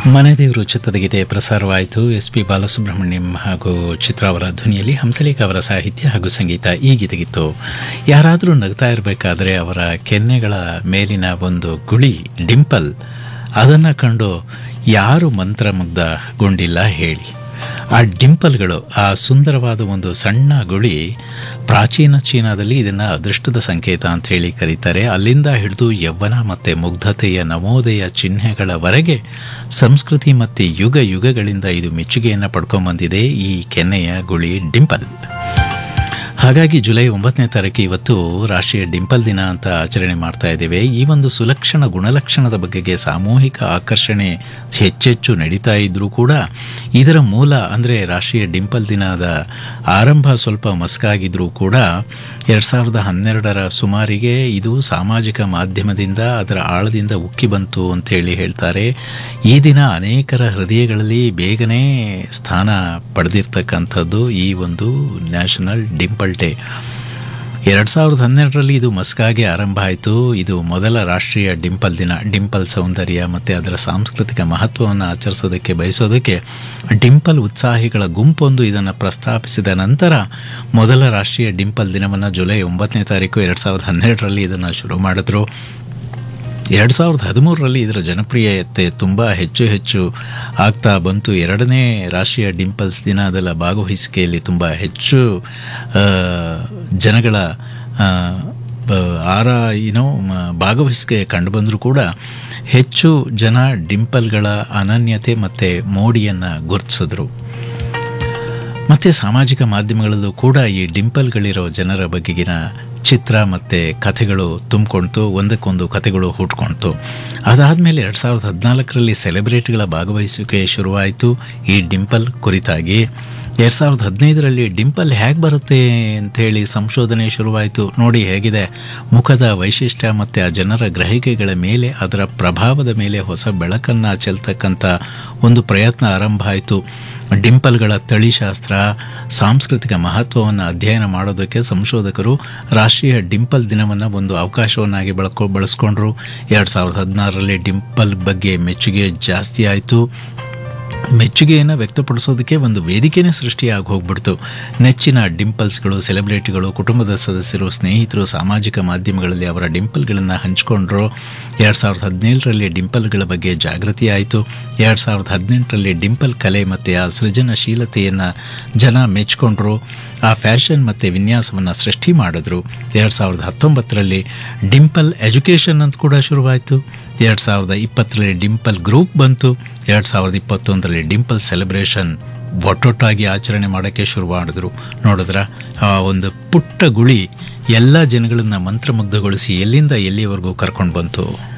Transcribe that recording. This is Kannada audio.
ಮನೆದೇವರು ಚಿತ್ರದಗೀತೆ ಪ್ರಸಾರವಾಯಿತು ಎಸ್ ಪಿ ಬಾಲಸುಬ್ರಹ್ಮಣ್ಯಂ ಹಾಗೂ ಚಿತ್ರ ಅವರ ಧ್ವನಿಯಲ್ಲಿ ಹಂಸಲೇಖ ಅವರ ಸಾಹಿತ್ಯ ಹಾಗೂ ಸಂಗೀತ ಈ ಗೀತೆಗಿತ್ತು ಯಾರಾದರೂ ನಗ್ತಾ ಇರಬೇಕಾದ್ರೆ ಅವರ ಕೆನ್ನೆಗಳ ಮೇಲಿನ ಒಂದು ಗುಳಿ ಡಿಂಪಲ್ ಅದನ್ನು ಕಂಡು ಯಾರು ಮಂತ್ರಮುಗ್ಧಗೊಂಡಿಲ್ಲ ಹೇಳಿ ಆ ಡಿಂಪಲ್ಗಳು ಆ ಸುಂದರವಾದ ಒಂದು ಸಣ್ಣ ಗುಳಿ ಪ್ರಾಚೀನ ಚೀನಾದಲ್ಲಿ ಇದನ್ನು ಅದೃಷ್ಟದ ಸಂಕೇತ ಅಂತ ಹೇಳಿ ಕರೀತಾರೆ ಅಲ್ಲಿಂದ ಹಿಡಿದು ಯೌವನ ಮತ್ತು ಮುಗ್ಧತೆಯ ನವೋದಯ ಚಿಹ್ನೆಗಳವರೆಗೆ ಸಂಸ್ಕೃತಿ ಮತ್ತು ಯುಗ ಯುಗಗಳಿಂದ ಇದು ಮೆಚ್ಚುಗೆಯನ್ನು ಪಡ್ಕೊಂಬಂದಿದೆ ಈ ಕೆನ್ನೆಯ ಗುಳಿ ಡಿಂಪಲ್ ಹಾಗಾಗಿ ಜುಲೈ ಒಂಬತ್ತನೇ ತಾರೀಕು ಇವತ್ತು ರಾಷ್ಟ್ರೀಯ ಡಿಂಪಲ್ ದಿನ ಅಂತ ಆಚರಣೆ ಮಾಡ್ತಾ ಇದ್ದೇವೆ ಈ ಒಂದು ಸುಲಕ್ಷಣ ಗುಣಲಕ್ಷಣದ ಬಗೆಗೆ ಸಾಮೂಹಿಕ ಆಕರ್ಷಣೆ ಹೆಚ್ಚೆಚ್ಚು ನಡೀತಾ ಇದ್ರೂ ಕೂಡ ಇದರ ಮೂಲ ಅಂದರೆ ರಾಷ್ಟ್ರೀಯ ಡಿಂಪಲ್ ದಿನದ ಆರಂಭ ಸ್ವಲ್ಪ ಮಸ್ಕಾಗಿದ್ರೂ ಕೂಡ ಎರಡು ಸಾವಿರದ ಹನ್ನೆರಡರ ಸುಮಾರಿಗೆ ಇದು ಸಾಮಾಜಿಕ ಮಾಧ್ಯಮದಿಂದ ಅದರ ಆಳದಿಂದ ಉಕ್ಕಿ ಬಂತು ಅಂತೇಳಿ ಹೇಳ್ತಾರೆ ಈ ದಿನ ಅನೇಕರ ಹೃದಯಗಳಲ್ಲಿ ಬೇಗನೆ ಸ್ಥಾನ ಪಡೆದಿರ್ತಕ್ಕಂಥದ್ದು ಈ ಒಂದು ನ್ಯಾಷನಲ್ ಡಿಂಪಲ್ ಡೇ ಎರಡು ಸಾವಿರದ ಹನ್ನೆರಡರಲ್ಲಿ ಇದು ಮಸ್ಕಾಗಿ ಆರಂಭ ಆಯಿತು ಇದು ಮೊದಲ ರಾಷ್ಟ್ರೀಯ ಡಿಂಪಲ್ ದಿನ ಡಿಂಪಲ್ ಸೌಂದರ್ಯ ಮತ್ತು ಅದರ ಸಾಂಸ್ಕೃತಿಕ ಮಹತ್ವವನ್ನು ಆಚರಿಸೋದಕ್ಕೆ ಬಯಸೋದಕ್ಕೆ ಡಿಂಪಲ್ ಉತ್ಸಾಹಿಗಳ ಗುಂಪೊಂದು ಇದನ್ನು ಪ್ರಸ್ತಾಪಿಸಿದ ನಂತರ ಮೊದಲ ರಾಷ್ಟ್ರೀಯ ಡಿಂಪಲ್ ದಿನವನ್ನು ಜುಲೈ ಒಂಬತ್ತನೇ ತಾರೀಕು ಎರಡು ಸಾವಿರದ ಹನ್ನೆರಡರಲ್ಲಿ ಇದನ್ನು ಶುರು ಮಾಡಿದ್ರು ಎರಡು ಸಾವಿರದ ಹದಿಮೂರರಲ್ಲಿ ಇದರ ಜನಪ್ರಿಯತೆ ತುಂಬ ಹೆಚ್ಚು ಹೆಚ್ಚು ಆಗ್ತಾ ಬಂತು ಎರಡನೇ ರಾಷ್ಟ್ರೀಯ ಡಿಂಪಲ್ಸ್ ದಿನದಲ್ಲ ಭಾಗವಹಿಸಿಕೆಯಲ್ಲಿ ತುಂಬ ಹೆಚ್ಚು ಆ, ಜನಗಳ ಆ, ಬ- ಆರ ಏನೋ ಮ- ಭಾಗವಹಿಸಿಕೆ ಕಂಡುಬಂದರೂ ಕೂಡ ಹೆಚ್ಚು ಜನ ಡಿಂಪಲ್ಗಳ ಅನನ್ಯತೆ ಮತ್ತು ಮೋಡಿಯನ್ನು ಗುರುತಿಸಿದ್ರು ಮತ್ತು ಸಾಮಾಜಿಕ ಮಾಧ್ಯಮಗಳಲ್ಲೂ ಕೂಡ ಈ ಡಿಂಪಲ್ಗಳಿರೋ ಜನರ ಬಗೆಗಿನ ಚಿತ್ರ ಮತ್ತು ಕಥೆಗಳು ತುಂಬಿಕೊಳ್ತು ಒಂದಕ್ಕೊಂದು ಕಥೆಗಳು ಹುಟ್ಕೊಳ್ತು ಅದಾದಮೇಲೆ ಎರಡು ಸಾವಿರದ ಹದಿನಾಲ್ಕರಲ್ಲಿ ಸೆಲೆಬ್ರಿಟಿಗಳ ಭಾಗವಹಿಸುವಿಕೆ ಶುರುವಾಯಿತು ಈ ಡಿಂಪಲ್ ಕುರಿತಾಗಿ ಎರಡು ಸಾವಿರದ ಹದಿನೈದರಲ್ಲಿ ಡಿಂಪಲ್ ಹೇಗೆ ಬರುತ್ತೆ ಅಂಥೇಳಿ ಸಂಶೋಧನೆ ಶುರುವಾಯಿತು ನೋಡಿ ಹೇಗಿದೆ ಮುಖದ ವೈಶಿಷ್ಟ್ಯ ಮತ್ತು ಆ ಜನರ ಗ್ರಹಿಕೆಗಳ ಮೇಲೆ ಅದರ ಪ್ರಭಾವದ ಮೇಲೆ ಹೊಸ ಬೆಳಕನ್ನು ಚೆಲ್ತಕ್ಕಂಥ ಒಂದು ಪ್ರಯತ್ನ ಆರಂಭ ಆಯಿತು ಡಿಂಪಲ್ಗಳ ತಳಿಶಾಸ್ತ್ರ ಸಾಂಸ್ಕೃತಿಕ ಮಹತ್ವವನ್ನು ಅಧ್ಯಯನ ಮಾಡೋದಕ್ಕೆ ಸಂಶೋಧಕರು ರಾಷ್ಟ್ರೀಯ ಡಿಂಪಲ್ ದಿನವನ್ನು ಒಂದು ಅವಕಾಶವನ್ನಾಗಿ ಬಳಕೊ ಬಳಸ್ಕೊಂಡ್ರು ಎರಡು ಸಾವಿರದ ಹದಿನಾರರಲ್ಲಿ ಡಿಂಪಲ್ ಬಗ್ಗೆ ಮೆಚ್ಚುಗೆ ಜಾಸ್ತಿ ಆಯಿತು ಮೆಚ್ಚುಗೆಯನ್ನು ವ್ಯಕ್ತಪಡಿಸೋದಕ್ಕೆ ಒಂದು ವೇದಿಕೆನೇ ಸೃಷ್ಟಿಯಾಗಿ ಹೋಗ್ಬಿಡ್ತು ನೆಚ್ಚಿನ ಡಿಂಪಲ್ಸ್ಗಳು ಸೆಲೆಬ್ರಿಟಿಗಳು ಕುಟುಂಬದ ಸದಸ್ಯರು ಸ್ನೇಹಿತರು ಸಾಮಾಜಿಕ ಮಾಧ್ಯಮಗಳಲ್ಲಿ ಅವರ ಡಿಂಪಲ್ಗಳನ್ನು ಹಂಚಿಕೊಂಡ್ರು ಎರಡು ಸಾವಿರದ ಹದಿನೇಳರಲ್ಲಿ ಡಿಂಪಲ್ಗಳ ಬಗ್ಗೆ ಜಾಗೃತಿ ಆಯಿತು ಎರಡು ಸಾವಿರದ ಹದಿನೆಂಟರಲ್ಲಿ ಡಿಂಪಲ್ ಕಲೆ ಮತ್ತು ಆ ಸೃಜನಶೀಲತೆಯನ್ನು ಜನ ಮೆಚ್ಕೊಂಡ್ರು ಆ ಫ್ಯಾಷನ್ ಮತ್ತು ವಿನ್ಯಾಸವನ್ನು ಸೃಷ್ಟಿ ಮಾಡಿದ್ರು ಎರಡು ಸಾವಿರದ ಹತ್ತೊಂಬತ್ತರಲ್ಲಿ ಡಿಂಪಲ್ ಎಜುಕೇಷನ್ ಅಂತ ಕೂಡ ಶುರುವಾಯಿತು ಎರಡು ಸಾವಿರದ ಇಪ್ಪತ್ತರಲ್ಲಿ ಡಿಂಪಲ್ ಗ್ರೂಪ್ ಬಂತು ಎರಡು ಸಾವಿರದ ಇಪ್ಪತ್ತೊಂದರಲ್ಲಿ ಡಿಂಪಲ್ ಸೆಲೆಬ್ರೇಷನ್ ಒಟ್ಟೊಟ್ಟಾಗಿ ಆಚರಣೆ ಮಾಡೋಕ್ಕೆ ಶುರು ಮಾಡಿದ್ರು ನೋಡಿದ್ರ ಆ ಒಂದು ಪುಟ್ಟ ಗುಳಿ ಎಲ್ಲ ಜನಗಳನ್ನ ಮಂತ್ರಮುಗ್ಧಗೊಳಿಸಿ ಎಲ್ಲಿಂದ ಎಲ್ಲಿವರೆಗೂ ಕರ್ಕೊಂಡು ಬಂತು